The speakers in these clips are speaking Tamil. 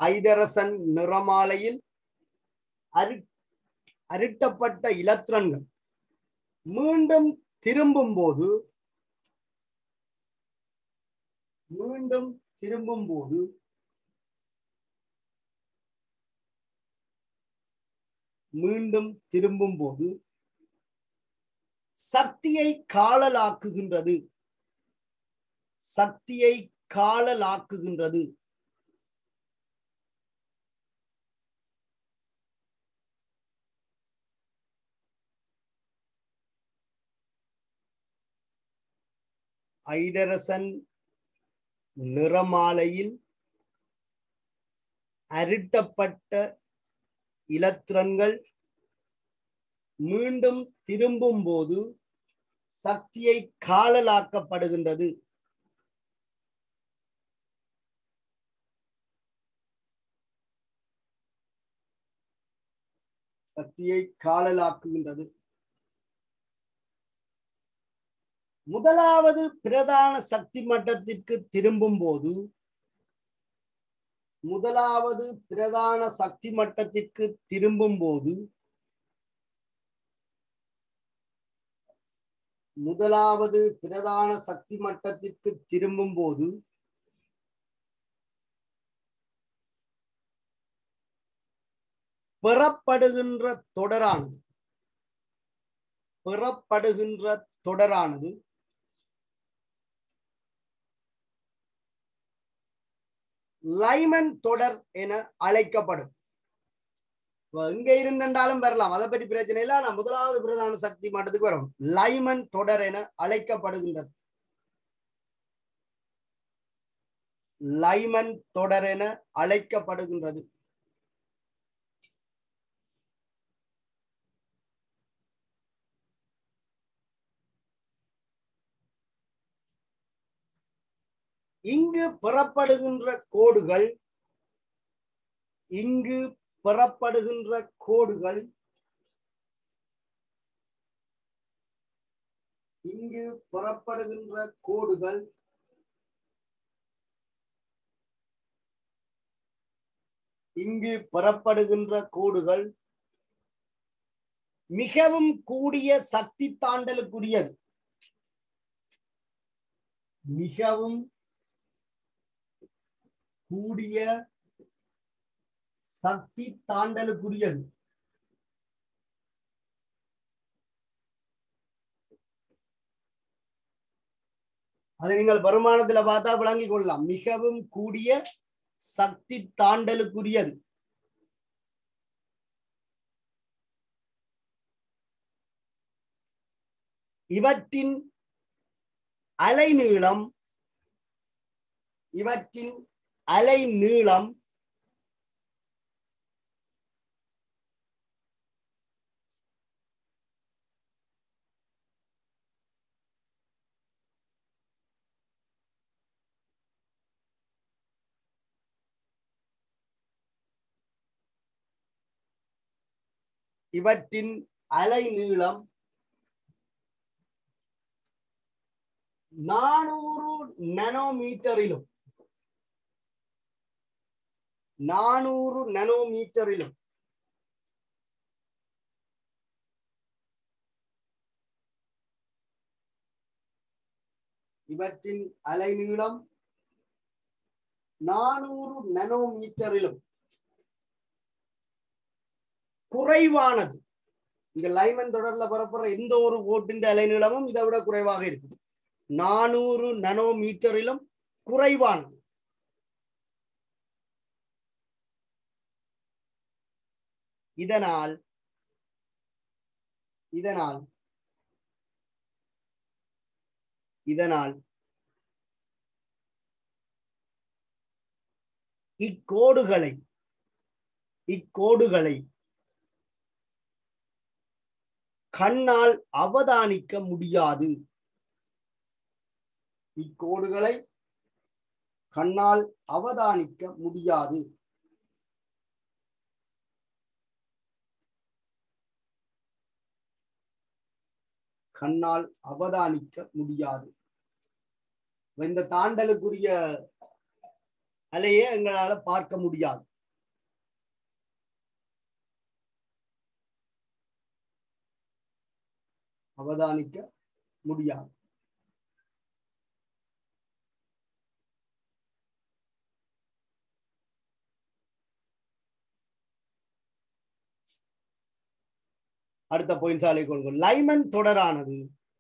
ஐதரசன் நிறமாலையில் அரு அருட்டப்பட்ட இலத்திரன்கள் மீண்டும் திரும்பும் போது மீண்டும் திரும்பும் போது மீண்டும் திரும்பும் போது சக்தியை காணலாக்குகின்றது சக்தியை காணலாக்குகின்றது ஐதரசன் நிறமாலையில் அருட்டப்பட்ட இலத்திரன்கள் மீண்டும் திரும்பும் போது சக்தியை காணலாக்கப்படுகின்றது சக்தியை காணலாக்குகின்றது முதலாவது பிரதான சக்தி மட்டத்திற்கு திரும்பும் போது முதலாவது பிரதான சக்தி மட்டத்திற்கு திரும்பும் போது முதலாவது பிரதான சக்தி மட்டத்திற்கு திரும்பும் போது பெறப்படுகின்ற தொடரானது பெறப்படுகின்ற தொடரானது லைமன் தொடர் என அழைக்கப்படும் இப்ப எங்க இருந்தென்றாலும் வரலாம் அதை பற்றி பிரச்சனை இல்லை ஆனா முதலாவது பிரதான சக்தி மட்டத்துக்கு வரும் லைமன் தொடர் என அழைக்கப்படுகின்றது லைமன் தொடர் என அழைக்கப்படுகின்றது இங்கு பெறப்படுகின்ற கோடுகள் இங்கு பெறப்படுகின்ற கோடுகள் இங்கு பெறப்படுகின்ற கோடுகள் இங்கு பெறப்படுகின்ற கோடுகள் மிகவும் கூடிய சக்தி தாண்டலுக்குரியது மிகவும் கூடிய சக்தி தாண்டலுக்குரியது அதை நீங்கள் வருமானத்துல பார்த்தா விளங்கிக் கொள்ளலாம் மிகவும் கூடிய சக்தி தாண்டலுக்குரியது இவற்றின் அலைநீளம் இவற்றின் அலை நீளம் இவற்றின் அலை நீளம் நானூறு நானோமீட்டரிலும் நானூறு நானோமீட்டரிலும் இவற்றின் அலைநீளம் நானூறு நானோமீட்டரிலும் குறைவானது இங்க லைமன் தொடர்ல பரப்புற எந்த ஒரு கோட்டின் அலைநீளமும் இதை விட குறைவாக இருக்கும் நானூறு நானோமீட்டரிலும் குறைவானது இதனால் இதனால் இதனால் இக்கோடுகளை இக்கோடுகளை கண்ணால் அவதானிக்க முடியாது இக்கோடுகளை கண்ணால் அவதானிக்க முடியாது கண்ணால் அவதானிக்க முடியாது இந்த தாண்டலுக்குரிய அலையை எங்களால பார்க்க முடியாது அவதானிக்க முடியாது அடுத்த பாயிண்ட் சாலை கொள்கை லைமன் தொடரானது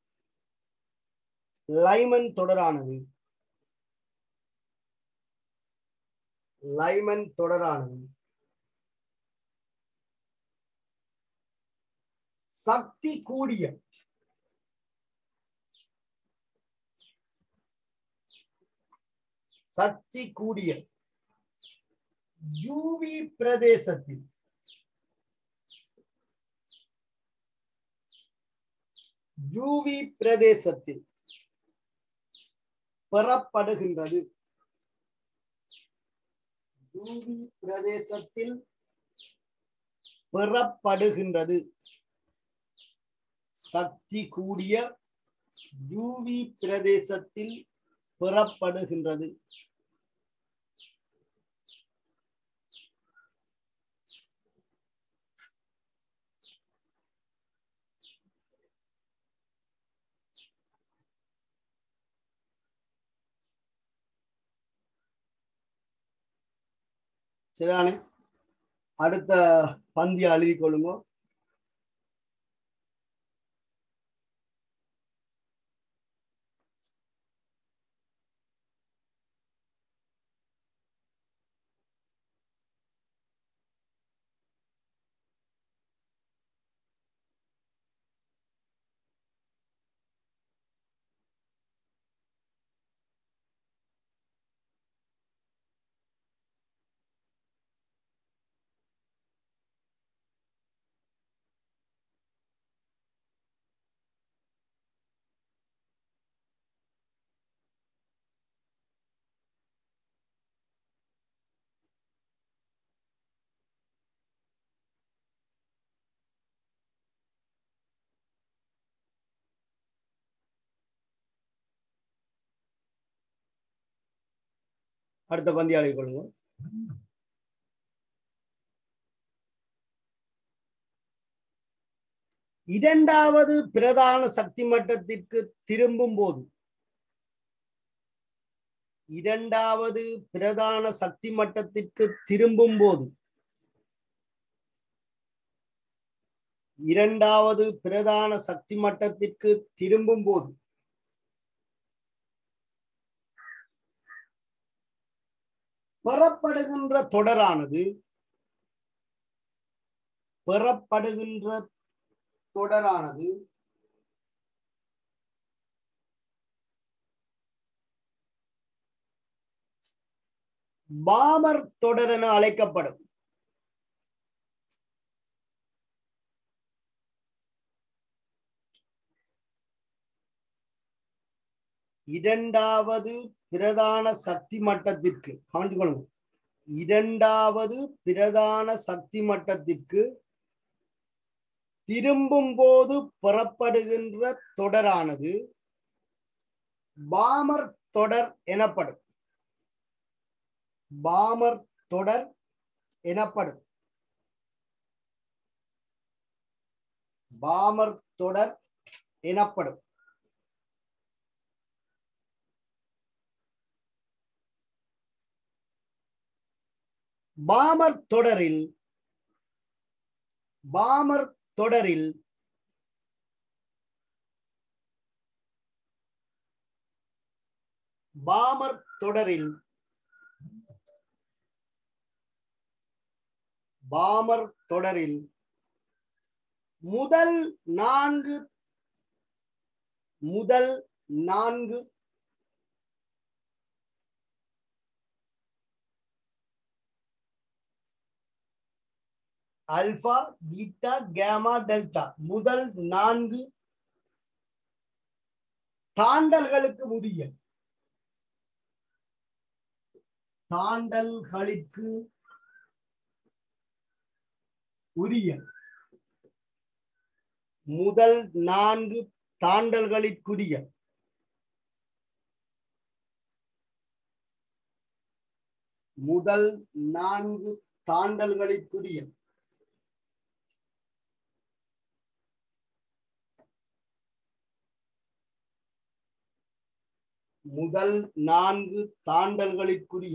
லைமன் தொடரானது லைமன் தொடரானது சக்தி கூடிய சக்தி கூடிய யூவி பிரதேசத்தில் யூவி பிரதேசத்தில் பெறப்படுகின்றது யூவி பிரதேசத்தில் பெறப்படுகின்றது சக்தி கூடிய யூவி பிரதேசத்தில் பெறப்படுகின்றது சரிதானே அடுத்த பந்தி எழுதி கொள்ளுங்க அடுத்த பந்தி எழுதி கொள்ளுங்க இரண்டாவது பிரதான சக்தி மட்டத்திற்கு திரும்பும் போது இரண்டாவது பிரதான சக்தி மட்டத்திற்கு திரும்பும் போது இரண்டாவது பிரதான சக்தி மட்டத்திற்கு திரும்பும் போது பெறப்படுகின்ற தொடரானது பெறப்படுகின்ற தொடரானது பாமர் தொடர் என அழைக்கப்படும் இரண்டாவது பிரதான சக்தி மட்டத்திற்கு கவனித்துக் கொள்ளுங்க இரண்டாவது பிரதான சக்தி மட்டத்திற்கு திரும்பும் போது புறப்படுகின்ற தொடரானது பாமர் தொடர் எனப்படும் பாமர் தொடர் எனப்படும் பாமர் தொடர் எனப்படும் பாமர் தொடரில் பாமர் தொடரில் பாமர் தொடரில் பாமர் தொடரில் முதல் நான்கு முதல் நான்கு அல்பா பீட்டா கேமா டெல்டா முதல் நான்கு தாண்டல்களுக்கு உரிய தாண்டல்களுக்கு உரிய முதல் நான்கு தாண்டல்களுக்குரிய முதல் நான்கு தாண்டல்களுக்குரிய முதல் நான்கு தாண்டல்களுக்குரிய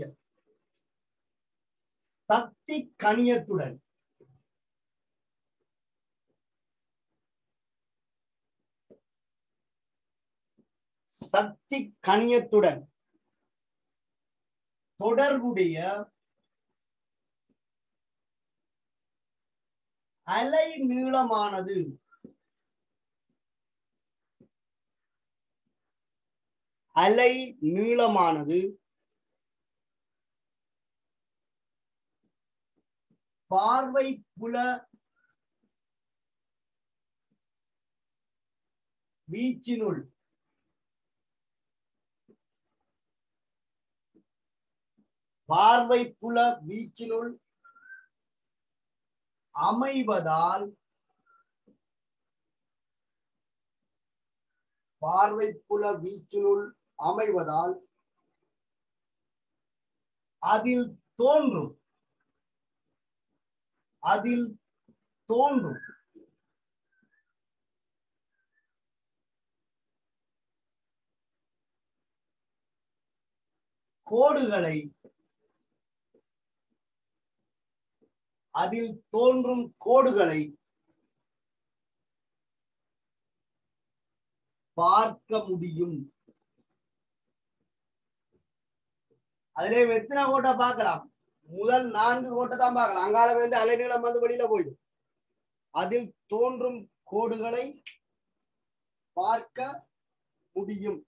சக்தி கணியத்துடன் சக்தி கணியத்துடன் தொடர்புடைய அலை நீளமானது அலை நீளமானது பார்வை புல வீச்சினுள் பார்வை புல வீச்சினுள் அமைவதால் பார்வை புல வீச்சினுள் அமைவதால் அதில் தோன்றும் அதில் தோன்றும் கோடுகளை அதில் தோன்றும் கோடுகளை பார்க்க முடியும் அதிலே எத்தனை கோட்டை பார்க்கலாம் முதல் நான்கு கோட்டை தான் பார்க்கலாம் அங்கால வந்து அலைநீளம் வந்து வெளியில போயிடும் அதில் தோன்றும் கோடுகளை பார்க்க முடியும்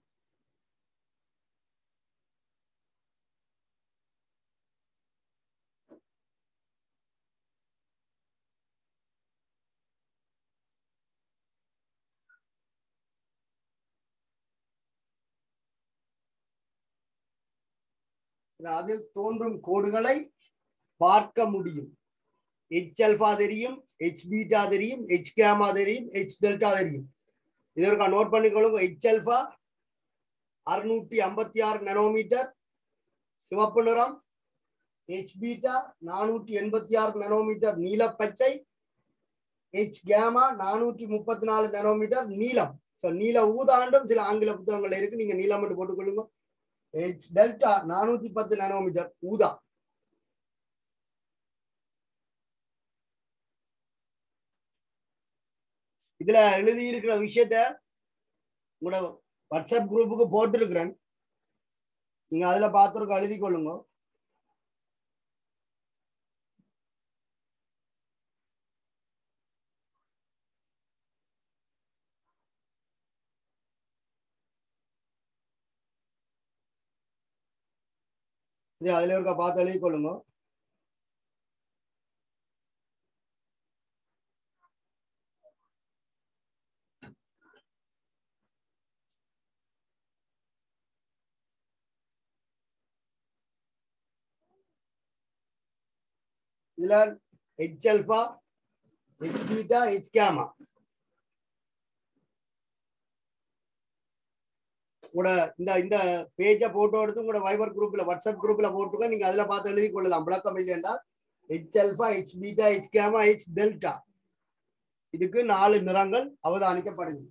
அதில் தோன்றும் கோடுகளை பார்க்க முடியும் எச் அல்பா தெரியும் எச் பீட்டா தெரியும் எச் கேமா தெரியும் எச் டெல்டா தெரியும் இதற்கா நோட் பண்ணிக்கொள்ளுங்க எச் அல்பா அறுநூற்றி ஐம்பத்தி ஆறு நெனோமீட்டர் சிவப்பு நிறம் எச் பீட்டா நானூற்றி எண்பத்தி ஆறு நெனோமீட்டர் நீலப்பச்சை எச் கேமா நானூற்றி முப்பத்தி நாலு நெனோமீட்டர் நீலம் ஸோ நீல ஊதாண்டும் சில ஆங்கில புத்தகங்கள் இருக்கு நீங்க நீலம் மட்டும் போட்டுக்கொள்ளுங்க எச் டெல்டா நானூத்தி பத்து நானோமீட்டர் ஊதா இதுல எழுதி இருக்கிற விஷயத்த உங்களோட வாட்ஸ்அப் குரூப்புக்கு போட்டிருக்கிறேன் நீங்க அதுல பார்த்துருக்க எழுதி கொள்ளுங்க சரி அதுல இருக்க பார்த்து எழுதி கொள்ளுங்க இதுல H alpha H beta H gamma கூட இந்த இந்த பேஜை போட்டோ எடுத்து உங்களோட வைபர் குரூப்ல வாட்ஸ்அப் குரூப்ல போட்டுக்க நீங்க அதுல பார்த்து எழுதி கொள்ளலாம் விளக்கம் இல்லையா H alpha H beta H gamma H delta இதுக்கு நாலு நிறங்கள் அவதானிக்கப்படுது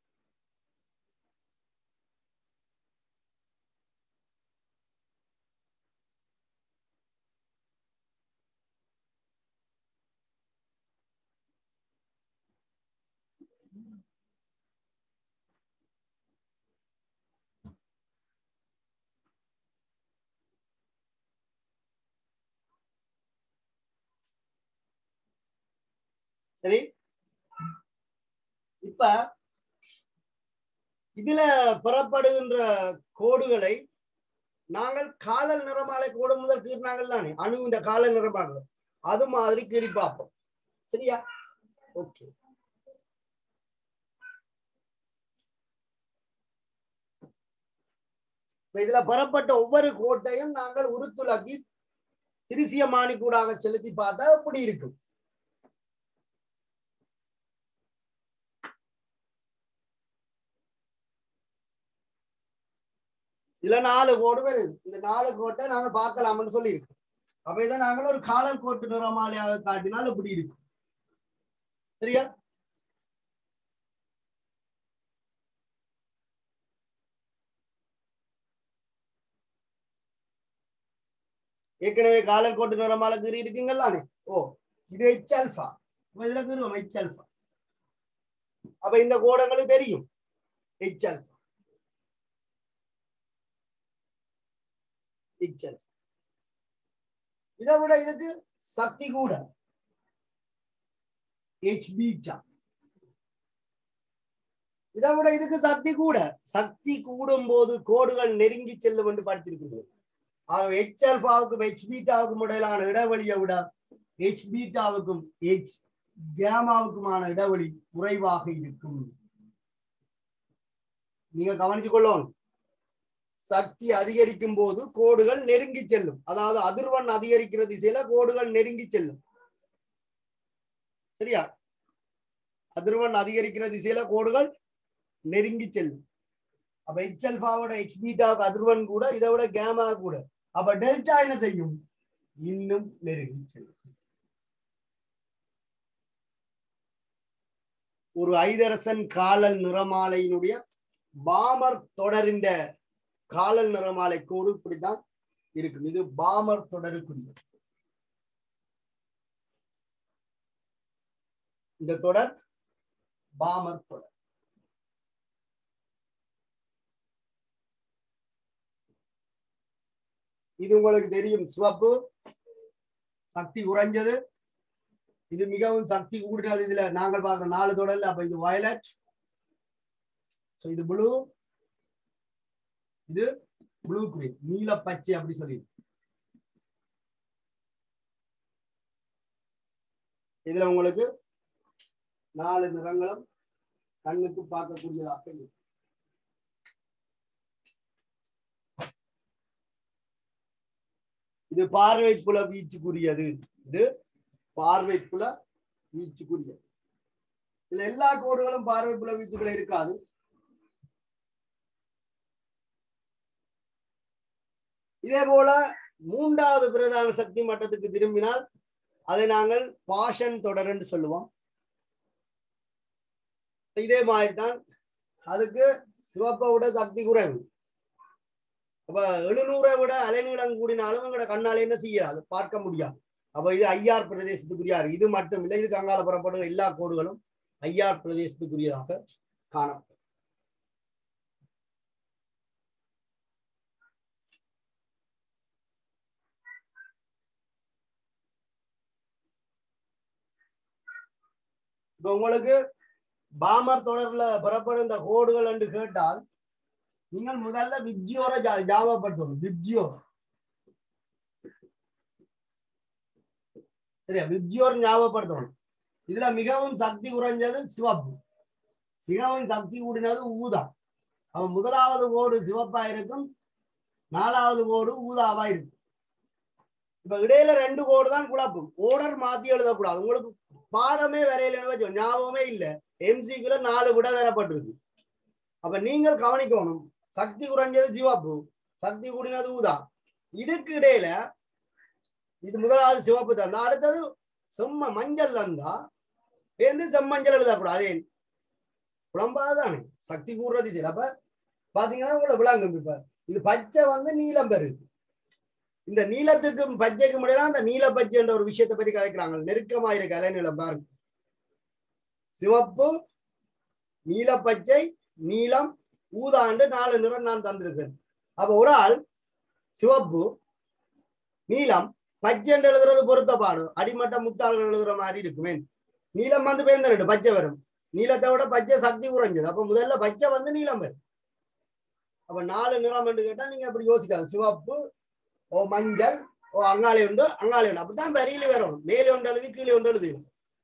சரி இப்ப இதுல பெறப்படுகின்ற கோடுகளை நாங்கள் காலல் நிறமாலை கோடு முதல் கீறினாங்கள் தானே அணுவின் கால நிறமாக அது மாதிரி கீறி பார்ப்போம் சரியா ஓகே இதுல பெறப்பட்ட ஒவ்வொரு கோட்டையும் நாங்கள் உருத்துலக்கி திருசியமானி கூடாக செலுத்தி பார்த்தா எப்படி இருக்கும் இதுல நாலு கோடு வருது இந்த நாலு கோட்டை நாங்க பார்க்கலாம்னு சொல்லியிருக்கோம் அப்ப இதை நாங்கள் ஒரு காலர் கோட்டு நிறமாலையாக காட்டினால் இப்படி இருக்கும் சரியா ஏற்கனவே காலல் கோட்டு நிறமால கீறி இருக்குங்கல்லானே ஓ இது ஹெச் அல்ஃபா இதுல கீறுவோம் ஹெச் அல்ஃபா அப்ப இந்த கோடங்களுக்கு தெரியும் ஹெச் அல்ஃபா ஹெச் அல்ஃபா இதை விட இதுக்கு சக்தி கூட ஹெச் பீட்டா இதை விட இதுக்கு சக்தி கூட சக்தி கூடும் போது கோடுகள் நெருங்கி செல்லும் என்று படிச்சிருக்கிறோம் ஆகவே ஹெச் அல்பாவுக்கும் ஹெச் பீட்டாவுக்கும் இடையிலான இடைவெளியை விட ஹெச் பீட்டாவுக்கும் ஹெச் கேமாவுக்குமான இடைவெளி குறைவாக இருக்கும் நீங்க கவனிச்சு கொள்ளணும் சக்தி அதிகரிக்கும் போது கோடுகள் நெருங்கி செல்லும் அதாவது அதிர்வன் அதிகரிக்கிற திசையில கோடுகள் நெருங்கி செல்லும் சரியா அதிர்வன் அதிகரிக்கிற திசையில கோடுகள் நெருங்கி செல்லும் அப்ப ஹெச் அல்பாவோட ஹெச் பீட்டாவுக்கு அதிர்வன் கூட இதை விட கேமா கூட அப்ப டெல்டா என்ன செய்யும் இன்னும் நெருங்கி செல்லும் ஒரு ஐதரசன் காலல் நிறமாலையினுடைய பாமர் தொடரின்ற காலல் நிறமாலை கோடு இப்படித்தான் இருக்கும் இது பாமர் தொடருக்குரியது இந்த தொடர் பாமர் தொடர் இது உங்களுக்கு தெரியும் சிவப்பு சக்தி குறைஞ்சது இது மிகவும் சக்தி கூடினது இதுல நாங்கள் பார்க்கிற நாலு தொடர்ல அப்ப இது வயலட் சோ இது ப்ளூ இது ப்ளூ கிரீன் நீல பச்சை அப்படி சொல்லி இதுல உங்களுக்கு நாலு நிறங்களும் கண்ணுக்கு பார்க்கக்கூடியதாக இருக்கும் இது பார்வை புல வீச்சுக்குரியது இது பார்வை புல வீச்சுக்குரியது இதுல எல்லா கோடுகளும் பார்வை புல வீச்சுக்குள்ள இருக்காது இதே போல மூன்றாவது பிரதான சக்தி மட்டத்துக்கு திரும்பினால் அதை நாங்கள் பாஷன் தொடர் என்று சொல்லுவோம் இதே மாதிரி தான் அதுக்கு சிவப்பை விட சக்தி குறைவு அப்ப எழுநூறை விட அலைநீளம் கூடினாலும் எங்களோட கண்ணால என்ன செய்யாது பார்க்க முடியாது அப்ப இது ஐயார் பிரதேசத்துக்குரியார் இது மட்டும் இல்லை இது கங்கால புறப்படுகிற எல்லா கோடுகளும் ஐயார் பிரதேசத்துக்குரியதாக காணப்படும் இப்ப உங்களுக்கு பாமர் தொடர்ல புறப்படும் இந்த கோடுகள் என்று கேட்டால் நீங்கள் முதல்ல விப்ஜியோரை ஜாபப்படுத்தணும் விப்ஜியோர் சரியா விப்ஜியோர் ஞாபகப்படுத்தணும் இதுல மிகவும் சக்தி குறைஞ்சது சிவப்பு மிகவும் சக்தி கூடினது ஊதா அவன் முதலாவது கோடு சிவப்பா இருக்கும் நாலாவது கோடு ஊதாவா இருக்கும் இப்ப இடையில ரெண்டு கோடு தான் குழப்பம் ஓடர் மாத்தி எழுதக்கூடாது உங்களுக்கு பாடமே வரையிலன்னு வச்சோம் ஞாபகமே இல்லை எம்சிக்குள்ள நாலு விட தரப்பட்டிருக்கு அப்ப நீங்கள் கவனிக்கணும் சக்தி குறைஞ்சது சிவப்பு சக்தி கூடினது ஊதா இதுக்கு இடையில இது முதலாவது சிவப்பு தந்தா அடுத்தது செம்ம மஞ்சள் தந்தா சேர்ந்து செம்மஞ்சள் எழுதக்கூடாது அதே குழம்பாதானே சக்தி கூடுறது சரி அப்ப பாத்தீங்கன்னா உங்களை விளங்கும் இப்ப இது பச்சை வந்து நீலம் பெறுது இந்த நீளத்துக்கும் பச்சைக்கும் இடையில அந்த நீல பச்சை என்ற ஒரு விஷயத்தை பற்றி கதைக்கிறாங்க நெருக்கமா இருக்கு அலைநிலம் பாருங்க சிவப்பு நீலப்பச்சை நீலம் ஊதாண்டு நாலு நிறம் நான் தந்திருக்கேன் அப்ப ஒரு ஆள் சிவப்பு நீலம் பச்சை என்று எழுதுறது பொருத்த பாடும் அடிமட்ட முட்டாள்கள் எழுதுற மாதிரி இருக்குமே நீலம் வந்து பேர்ந்த ரெண்டு பச்சை வரும் நீலத்தை விட பச்சை சக்தி குறைஞ்சது அப்ப முதல்ல பச்சை வந்து நீலம் வரும் அப்ப நாலு நிறம் என்று கேட்டா நீங்க அப்படி யோசிக்கலாம் சிவப்பு ஓ மஞ்சள் ஓ அங்காளி உண்டு அங்காளி உண்டு அப்படித்தான் வரியில வரும் மேலே ஒன்று எழுதி கீழே ஒன்று எழுதி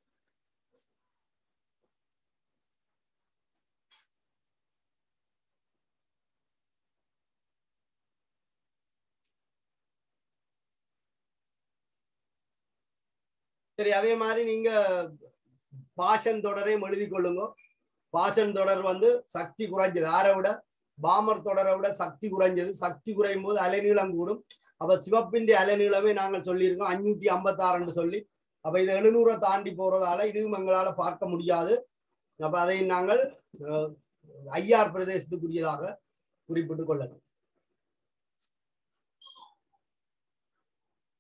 சரி அதே மாதிரி நீங்க பாஷன் தொடரையும் எழுதி கொள்ளுங்க பாஷன் தொடர் வந்து சக்தி குறைஞ்சது ஆரை விட பாமர் தொடரை விட சக்தி குறைஞ்சது சக்தி குறையும் போது அலைநீளம் கூடும் அப்ப சிவப்பிന്റെ அலைநீளமே நாங்கள் சொல்லியிருக்கோம் அஞ்சூத்தி ஐம்பத்தாறுன்னு சொல்லி அப்ப இது எழுநூறை தாண்டி போறதால இதுவும் எங்களால பார்க்க முடியாது அப்ப அதை நாங்கள் ஐயார் பிரதேசத்துக்குரியதாக குறிப்பிட்டுக் கொள்ளலாம்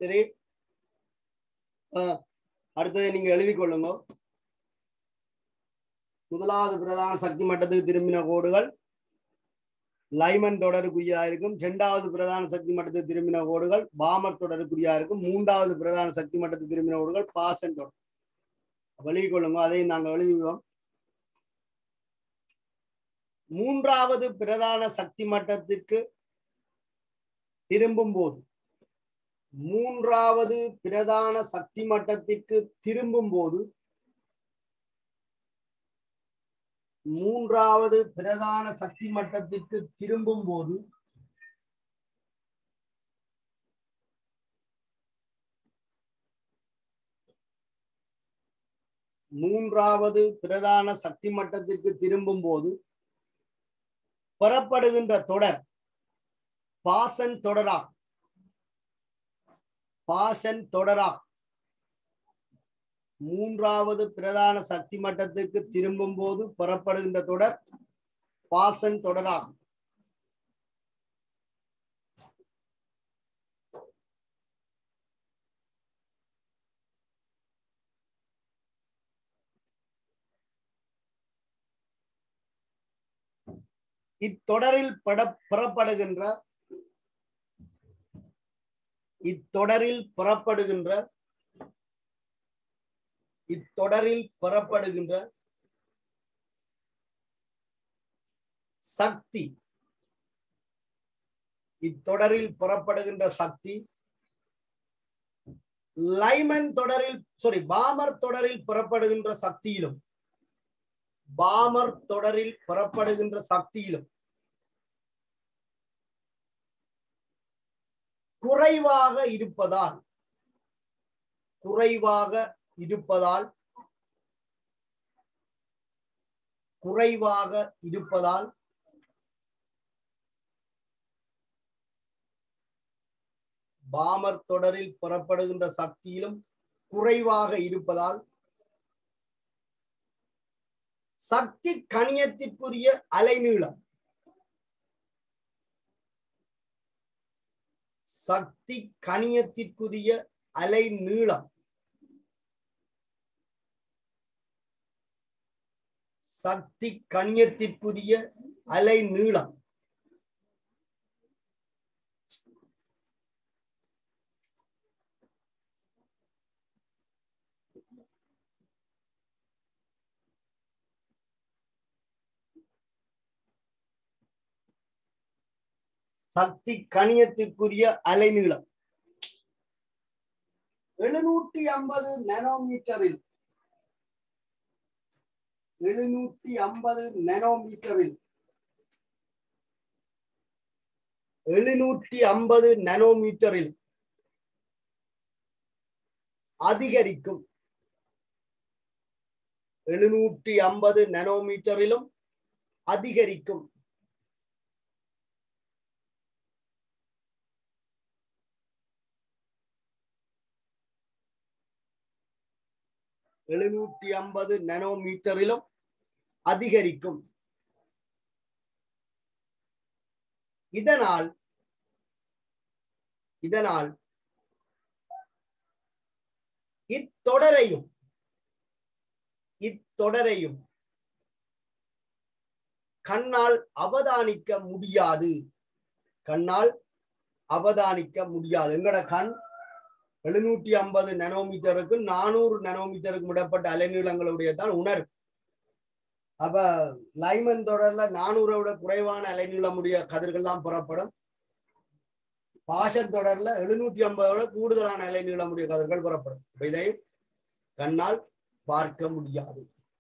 சரி ஆஹ் அடுத்தது நீங்க எழுதி கொள்ளுங்க முதலாவது பிரதான சக்தி மட்டத்துக்கு திரும்பின கோடுகள் லைமன் தொடருக்குரியா இருக்கும் இரண்டாவது பிரதான சக்தி மட்டத்துக்கு திரும்பின கோடுகள் பாமர் தொடருக்குரியா இருக்கும் மூன்றாவது பிரதான சக்தி மட்டத்துக்கு திரும்பின கோடுகள் பாசன் தொடர் எழுதி கொள்ளுங்க அதையும் நாங்கள் எழுதிவிடுவோம் மூன்றாவது பிரதான சக்தி மட்டத்திற்கு திரும்பும் போது மூன்றாவது பிரதான சக்தி மட்டத்திற்கு திரும்பும் போது மூன்றாவது பிரதான சக்தி மட்டத்திற்கு திரும்பும் போது மூன்றாவது பிரதான சக்தி மட்டத்திற்கு திரும்பும் போது பெறப்படுகின்ற தொடர் பாசன் தொடரா பாசன் தொடரா மூன்றாவது பிரதான சக்தி மட்டத்துக்கு திரும்பும் போது பெறப்படுகின்ற தொடர் பாசன் தொடரா இத்தொடரில் பட பெறப்படுகின்ற இத்தொடரில் பெறப்படுகின்ற இத்தொடரில் பெறப்படுகின்ற சக்தி இத்தொடரில் பெறப்படுகின்ற சக்தி லைமன் தொடரில் சாரி பாமர் தொடரில் பெறப்படுகின்ற சக்தியிலும் பாமர் தொடரில் பெறப்படுகின்ற சக்தியிலும் குறைவாக இருப்பதால் குறைவாக இருப்பதால் குறைவாக இருப்பதால் பாமர் தொடரில் பெறப்படுகின்ற சக்தியிலும் குறைவாக இருப்பதால் சக்தி கணியத்திற்குரிய அலைநீளம் சக்தி கணியத்திற்குரிய அலை நீளம் சக்தி கணியத்திற்குரிய அலை நீளம் சக்தி கணியத்திற்குரிய அலைநீளம் எழுநூற்றி ஐம்பது நானோமீட்டரில் எழுநூற்றி ஐம்பது நானோமீட்டரில் எழுநூற்றி ஐம்பது நானோமீட்டரில் அதிகரிக்கும் எழுநூற்றி ஐம்பது நானோமீட்டரிலும் அதிகரிக்கும் எழுநூற்றி ஐம்பது நானோமீட்டரிலும் அதிகரிக்கும் இதனால் இதனால் இத்தொடரையும் இத்தொடரையும் கண்ணால் அவதானிக்க முடியாது கண்ணால் அவதானிக்க முடியாது எங்கட கண் எழுநூற்றி ஐம்பது நானோமீட்டருக்கு நானூறு நானோமீட்டருக்கு விடப்பட்ட அலைநீளங்களுடைய தான் உணர்வு அப்ப லைமன் தொடர்ல நானூறை விட குறைவான அலைநீளமுடைய கதிர்கள் தான் புறப்படும் பாஷன் தொடர்ல எழுநூற்றி ஐம்பதை விட கூடுதலான அலைநீளமுடைய கதிர்கள் புறப்படும் இப்ப இதை கண்ணால் பார்க்க முடியாது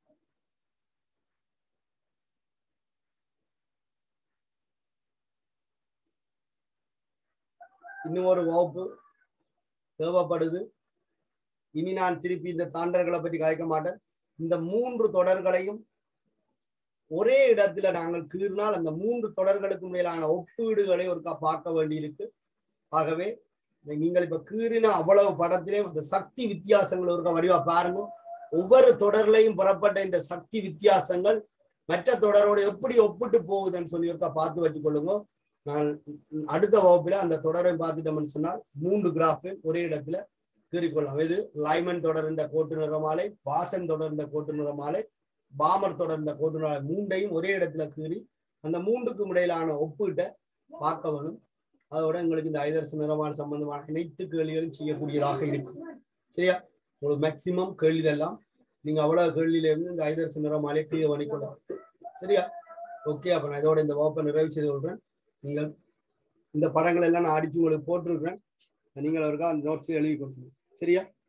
இன்னும் ஒரு வகுப்பு தேவைப்படுது இனி நான் திருப்பி இந்த தாண்டர்களை பற்றி காய்க்க மாட்டேன் இந்த மூன்று தொடர்களையும் ஒரே இடத்துல நாங்கள் கீறினால் அந்த மூன்று தொடர்களுக்கு மேலான ஒப்பீடுகளை ஒருக்கா பார்க்க வேண்டியிருக்கு ஆகவே நீங்கள் இப்ப கீறின அவ்வளவு படத்திலே அந்த சக்தி வித்தியாசங்கள் ஒருக்கா வடிவா பாருங்க ஒவ்வொரு தொடர்லையும் புறப்பட்ட இந்த சக்தி வித்தியாசங்கள் மற்ற தொடரோட எப்படி ஒப்பிட்டு போகுதுன்னு சொல்லி ஒருக்கா பார்த்து வச்சுக்கொள்ளுங்க நான் அடுத்த வகுப்பில அந்த தொடரை பார்த்துட்டோம்னு சொன்னால் மூன்று கிராஃபை ஒரே இடத்துல கீறிக்கொள்ளலாம் இது லைமன் தொடர்ந்த கோட்டு நிறமாலை வாசன் தொடர்ந்த கோட்டு நிறமாலை பாமர் தொடர்ந்த கோட்டு நிற மூண்டையும் ஒரே இடத்துல கீறி அந்த மூன்றுக்கும் இடையிலான ஒப்பீட்டை பார்க்க வேணும் அதோட உங்களுக்கு இந்த ஐதரசு நிறமான சம்பந்தமான அனைத்து கேள்விகளும் செய்யக்கூடியதாக இருக்கும் சரியா உங்களுக்கு மேக்சிமம் கேள்வி எல்லாம் நீங்க அவ்வளவு கேள்வியில இருந்து இந்த ஐதரசு நிறமாலே கிளியர் பண்ணிக்கொள்ளலாம் சரியா ஓகே அப்ப நான் இதோட இந்த வகுப்பை நிறைவு செய்து கொள்றேன் நீங்கள் இந்த படங்கள் எல்லாம் நான் அடிச்சு உங்களுக்கு போட்டிருக்கிறேன் நீங்கள் அவருக்கா அந்த நோட்ஸ் எழுதி கொடுக்கணும் சரியா